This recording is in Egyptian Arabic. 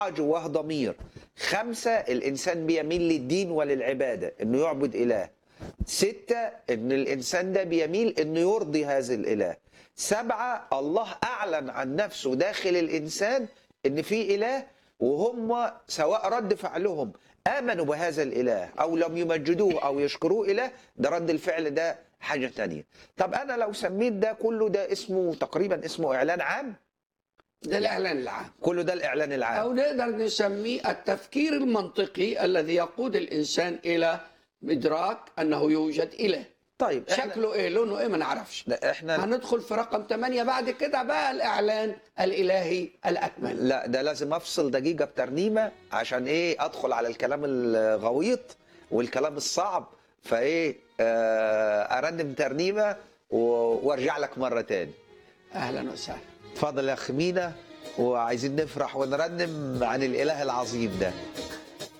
جواه ضمير خمسة الإنسان بيميل للدين وللعبادة إنه يعبد إله ستة إن الإنسان ده بيميل إنه يرضي هذا الإله سبعة الله أعلن عن نفسه داخل الإنسان إن في إله وهم سواء رد فعلهم آمنوا بهذا الإله أو لم يمجدوه أو يشكروه إله ده رد الفعل ده حاجة تانية طب أنا لو سميت ده كله ده اسمه تقريبا اسمه إعلان عام ده الإعلان العام كله ده الإعلان العام أو نقدر نسميه التفكير المنطقي الذي يقود الإنسان إلى إدراك أنه يوجد إله طيب إحنا- شكله إيه لونه إيه ما نعرفش لا احنا هندخل في رقم 8 بعد كده بقى الإعلان الإلهي الأكمل لا ده لازم افصل دقيقه بترنيمه عشان ايه ادخل على الكلام الغويط والكلام الصعب فايه آه ارنم ترنيمه و- وارجع لك مره تاني أهلا وسهلا اتفضل يا اخ مينا وعايزين نفرح ونرنم عن الاله العظيم ده